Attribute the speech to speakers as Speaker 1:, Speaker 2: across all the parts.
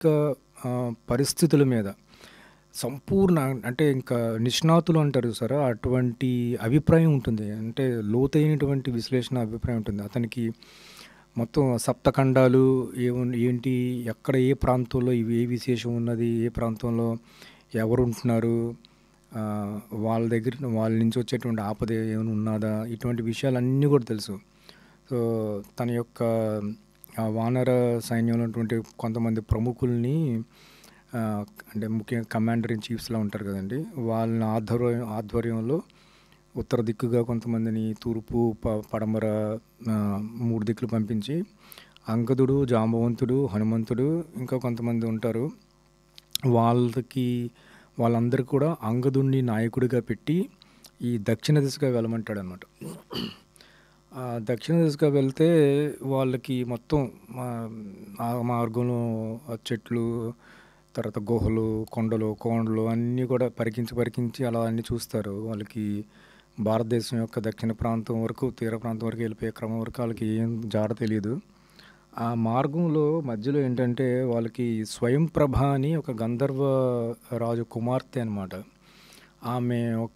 Speaker 1: ఆ, పరిస్థితుల మీద సంపూర్ణ అంటే ఇంకా నిష్ణాతులు అంటారు సార్ అటువంటి అభిప్రాయం ఉంటుంది అంటే లోతైనటువంటి విశ్లేషణ అభిప్రాయం ఉంటుంది అతనికి మొత్తం సప్తఖండాలు ఏమున్ ఏంటి ఎక్కడ ఏ ప్రాంతంలో ఇవి ఏ విశేషం ఉన్నది ఏ ప్రాంతంలో ఎవరు ఉంటున్నారు ఆ, వాళ్ళ దగ్గర వాళ్ళ నుంచి వచ్చేటువంటి ఆపద ఏమైనా ఉన్నదా ఇటువంటి విషయాలన్నీ కూడా తెలుసు సో తన యొక్క ఆ వానర సైన్యంలో ఉన్నటువంటి కొంతమంది ప్రముఖుల్ని ఆ, అంటే ముఖ్యంగా కమాండర్ ఇన్ చీఫ్స్లా ఉంటారు కదండి వాళ్ళ ఆధ్వర్యం ఆధ్వర్యంలో ఉత్తర దిక్కుగా కొంతమందిని తూర్పు ప పడమర ఆ, మూడు దిక్కులు పంపించి అంగదుడు జాంబవంతుడు హనుమంతుడు ఇంకా కొంతమంది ఉంటారు వాళ్ళకి వాళ్ళందరికీ కూడా అంగదుడిని నాయకుడిగా పెట్టి ఈ దక్షిణ దిశగా వెళ్ళమంటాడు అనమాట ఆ దక్షిణ దిశగా వెళ్తే వాళ్ళకి మొత్తం మా- ఆ మార్గంలో ఆ చెట్లు తర్వాత గుహలు కొండలు కోండలు అన్నీ కూడా పరికించి పరికించి అలా అన్నీ చూస్తారు వాళ్ళకి భారతదేశం యొక్క దక్షిణ ప్రాంతం వరకు తీర ప్రాంతం వరకు వెళ్ళిపోయే క్రమం వరకు వాళ్ళకి ఏం జాడ తెలియదు ఆ మార్గంలో మధ్యలో ఏంటంటే వాళ్ళకి స్వయం ప్రభ అని ఒక గంధర్వ రాజు కుమార్తె అనమాట ఆమె ఒక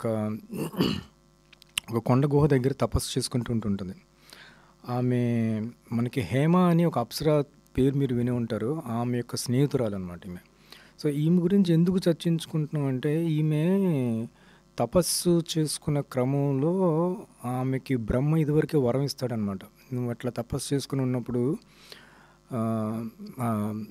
Speaker 1: ఒక కొండ గుహ దగ్గర తపస్సు చేసుకుంటూ ఉంటుంటుంది ఆమె మనకి హేమ అని ఒక అప్సరా పేరు మీరు విని ఉంటారు ఆమె యొక్క స్నేహితురాలు అనమాట ఈమె సో ఈమె గురించి ఎందుకు చర్చించుకుంటున్నాం అంటే ఈమె తపస్సు చేసుకున్న క్రమంలో ఆమెకి బ్రహ్మ ఇదివరకే వరం ఇస్తాడనమాట నువ్వు అట్లా తపస్సు చేసుకుని ఉన్నప్పుడు ఆ, ఆ,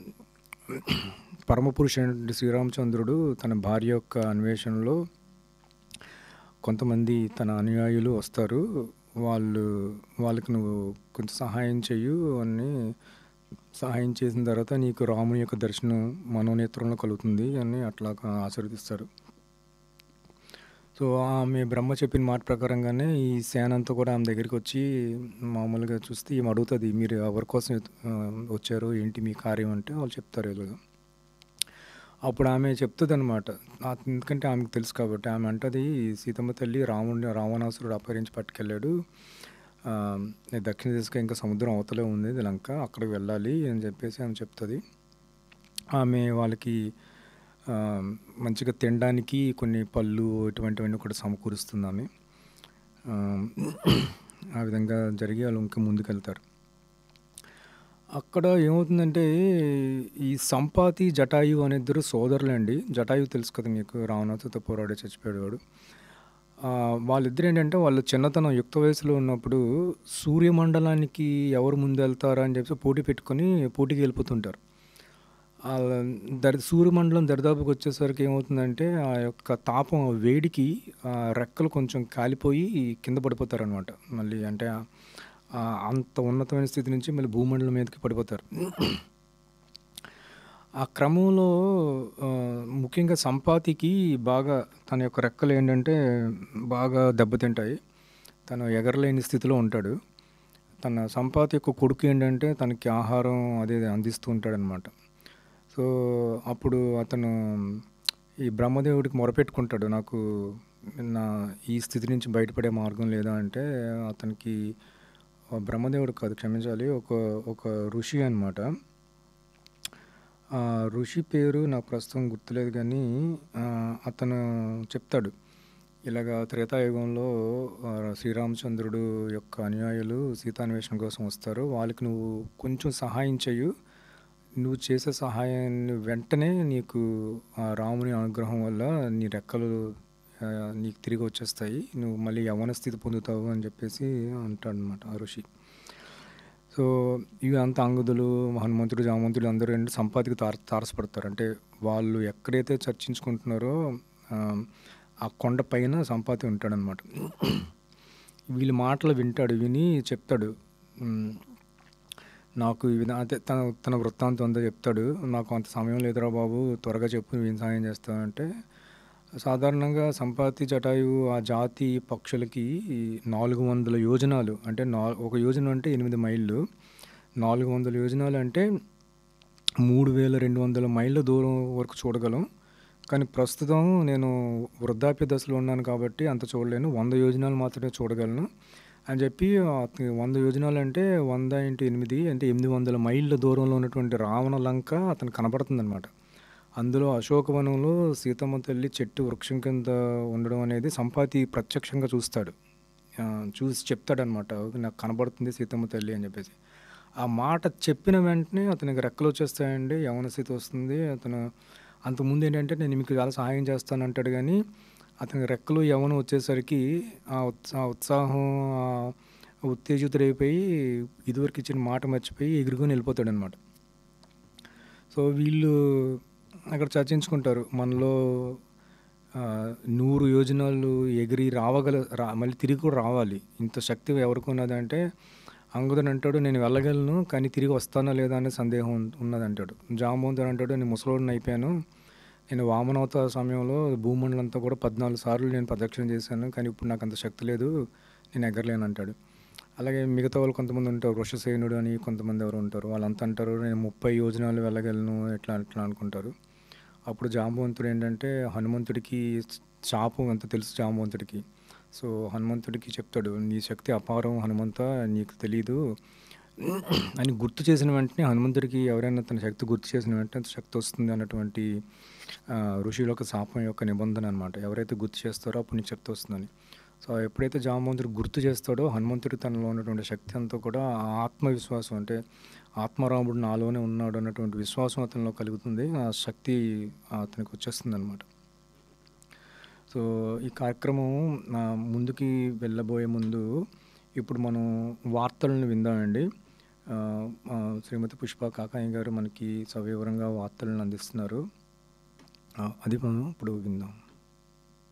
Speaker 1: పరమపురుషుడు శ్రీరామచంద్రుడు తన భార్య యొక్క అన్వేషణలో కొంతమంది తన అనుయాయులు వస్తారు వాళ్ళు వాళ్ళకి నువ్వు కొంచెం సహాయం చెయ్యు అని సహాయం చేసిన తర్వాత నీకు రాముని యొక్క దర్శనం మనోనేత్రంలో కలుగుతుంది అని అట్లా ఆశీర్వదిస్తారు సో ఆమె బ్రహ్మ చెప్పిన మాట ప్రకారంగానే ఈ సేన అంతా కూడా ఆమె దగ్గరికి వచ్చి మామూలుగా చూస్తే ఈమె అడుగుతుంది మీరు ఎవరి కోసం ఆ, వచ్చారు ఏంటి మీ కార్యం అంటే వాళ్ళు చెప్తారు ఇలాగా అప్పుడు ఆమె చెప్తుంది అనమాట ఎందుకంటే ఆమెకు తెలుసు కాబట్టి ఆమె అంటది సీతమ్మ తల్లి రాముడిని రావణాసురుడు అపహరించి పట్టుకెళ్ళాడు ఆ, దక్షిణ దిశగా ఇంకా సముద్రం అవతలే ఉంది ఇది లంక అక్కడికి వెళ్ళాలి అని చెప్పేసి ఆమె చెప్తుంది ఆమె వాళ్ళకి ఆ, మంచిగా తినడానికి కొన్ని పళ్ళు ఇటువంటివన్నీ కూడా సమకూరుస్తుంది ఆమె ఆ, ఆ విధంగా జరిగి వాళ్ళు ఇంకా ముందుకెళ్తారు అక్కడ ఏమవుతుందంటే ఈ సంపాతి జటాయు అనే ఇద్దరు సోదరులండి జటాయు తెలుసు కదా మీకు రావణాసుతో పోరాడే చచ్చిపోయాడు వాడు ఆ, వాళ్ళిద్దరు ఏంటంటే వాళ్ళు చిన్నతనం యుక్త వయసులో ఉన్నప్పుడు సూర్యమండలానికి ఎవరు ముందు వెళ్తారా అని చెప్పి పోటీ పెట్టుకొని పోటీకి వెళ్ళిపోతుంటారు ఆ దరి సూర్యమండలం దరిదాపుకి వచ్చేసరికి ఏమవుతుందంటే ఆ యొక్క తాపం ఆ వేడికి ఆ రెక్కలు కొంచెం కాలిపోయి కింద పడిపోతారు అనమాట మళ్ళీ అంటే ఆ- ఆ అంత ఉన్నతమైన స్థితి నుంచి మళ్ళీ భూమండలం మీదకి పడిపోతారు ఆ క్రమంలో ఆ, ముఖ్యంగా సంపాతికి బాగా తన యొక్క రెక్కలు ఏంటంటే బాగా దెబ్బతింటాయి తను ఎగరలేని స్థితిలో ఉంటాడు తన సంపాతి యొక్క కొడుకు ఏంటంటే తనకి ఆహారం అదే అందిస్తూ ఉంటాడనమాట సో అప్పుడు అతను ఈ బ్రహ్మదేవుడికి మొరపెట్టుకుంటాడు నాకు నా ఈ స్థితి నుంచి బయటపడే మార్గం లేదా అంటే అతనికి ఆ బ్రహ్మదేవుడు కాదు క్షమించాలి ఒక ఒక ఋషి అనమాట ఆ ఋషి పేరు నాకు ప్రస్తుతం గుర్తులేదు కానీ ఆ, అతను చెప్తాడు ఇలాగా త్రేతాయుగంలో ఆ, శ్రీరామచంద్రుడు యొక్క అనుయాయులు సీతాన్వేషణ కోసం వస్తారు వాళ్ళకి నువ్వు కొంచెం సహాయం చెయ్యు నువ్వు చేసే సహాయాన్ని వెంటనే నీకు ఆ రాముని అనుగ్రహం వల్ల నీ రెక్కలు ఆ, నీకు తిరిగి వచ్చేస్తాయి నువ్వు మళ్ళీ యవన స్థితి పొందుతావు అని చెప్పేసి అంటాడు అనమాట ఆ ఋషి సో ఇవి అంత అంగుదులు హనుమంతుడు జామంతుడు అందరూ ఏంటి సంపాతికి తార తారసపడతారు అంటే వాళ్ళు ఎక్కడైతే చర్చించుకుంటున్నారో ఆ, ఆ కొండ పైన సంపాతి ఉంటాడనమాట వీళ్ళ మాటలు వింటాడు విని చెప్తాడు "ఉమ్, నాకు ఈ విధంగా అంటే తన తన వృత్తాంతం అంతా చెప్తాడు నాకు అంత సమయం లేదురా బాబు త్వరగా చెప్పు నువ్వేం సాయం చేస్తావంటే సాధారణంగా సంపాతి జటాయు ఆ జాతి పక్షులకి నాలుగు వందల యోజనాలు అంటే నా ఒక యోజన అంటే ఎనిమిది మైళ్ళు నాలుగు వందల యోజనాలు అంటే మూడు వేల రెండు వందల మైళ్ళ దూరం వరకు చూడగలం కానీ ప్రస్తుతం నేను వృద్ధాప్య దశలో ఉన్నాను కాబట్టి అంత చూడలేను వంద యోజనాలు మాత్రమే చూడగలను అని చెప్పి అతనికి 100 యోజనాలంటే 100 ఇంటూ 8 అంటే 800 మైళ్ళ దూరంలో ఉన్నటువంటి రావణ లంక అతనికి కనపడుతుందనమాట. అందులో అశోకవనంలో సీతమ్మ తల్లి చెట్టు వృక్షం కింద ఉండడం అనేది సంపాతి ప్రత్యక్షంగా చూస్తాడు. ఆహ్, చూసి చెప్తాడనమాట. నాకు కనపడుతుంది సీతమ్మ తల్లి అని చెప్పేసి. ఆ మాట చెప్పిన వెంటనే అతనికి రెక్కలొచ్చేస్తాయండి. యవ్వన స్థితి వస్తుంది. అతను అంతకుముందేంటంటే నేను మీకు చాలా సహాయం చేస్తానంటాడు గానీ, అతనికి రెక్కలు, యవ్వనం వచ్చేసరికి ఆ ఉత్సా ఉత్సాహం ఆహ్, ఉత్తేజితుడైపోయి ఇదివరకు ఇచ్చిన మాట మర్చిపోయి ఎగురుకొని వెళ్ళిపోతాడనమాట. సో, వీళ్ళు అక్కడ చర్చించుకుంటారు. మనలో ఆహ్, 100 యోజనాలు ఎగిరి రావగల రా మళ్ళీ తిరిగి కూడా రావాలి. ఇంత శక్తి ఎవరికున్నదంటే అంగదుడు అంటాడు నేను వెళ్ళగలను. కానీ తిరిగి వస్తానా లేదా అనే సందేహం ఉన్ ఉన్నదంటాడు. జాంబవంతుడు అంటాడు నేను ముసలోడిని అయిపోయాను. నేను వామనావతార సమయంలో భూమండలం అంతా కూడా 14 సార్లు నేను ప్రదక్షిణ చేశాను. కానీ ఇప్పుడు నాకు అంత శక్తి లేదు. నేను ఎగరలేను అంటాడు. అలాగే మిగతా వాళ్ళు కొంతమంది ఉంటారు. వృషసేనుడు అని కొంతమంది ఎవరో ఉంటారు. వాళ్ళంతా అంటారు నేను 30 యోజనాలు వెళ్ళగలను ఇట్లా ఇట్లా అనుకుంటారు. అప్పుడు జాంబవంతుడు ఏంటంటే హనుమంతుడికి శాపం అంతా తెలుసు జాంబవంతుడికి. సో, హనుమంతుడికి చెప్తాడు నీ శక్తి అపారం హనుమంత నీకు తెలీదు అని గుర్తు చేసిన వెంటనే హనుమంతుడికి ఎవరైనా తన శక్తి గుర్తు చేసిన వెంటనే శక్తి వస్తుంది అన్నటువంటి ఆహ్, ఋషుల యొక్క శాపం యొక్క నిబంధన అనమాట. ఎవరైతే గుర్తు చేస్తారో అప్పుడు నీకు శక్తి వస్తుందని. సో, ఎప్పుడైతే జాంబవంతుడు గుర్తు చేస్తాడో హనుమంతుడు తనలో ఉన్నటువంటి శక్తి అంతా కూడా ఆ ఆత్మవిశ్వాసం అంటే ఆత్మరాముడు నాలోనే ఉన్నాడు అన్నటువంటి విశ్వాసం అతనిలో కలుగుతుంది. ఆ శక్తి అతనికి వచ్చేస్తుందనమాట. సో, ఈ కార్యక్రమం ఆహ్, ముందుకి వెళ్ళబోయే ముందు ఇప్పుడు మనం వార్తలను విందామండి. ఆహ్, ఆహ్, శ్రీమతి పుష్ప కాకాని గారు మనకి సవివరంగా వార్తలను అందిస్తున్నారు. ఆహ్, అది మనం ఇప్పుడు విందాం.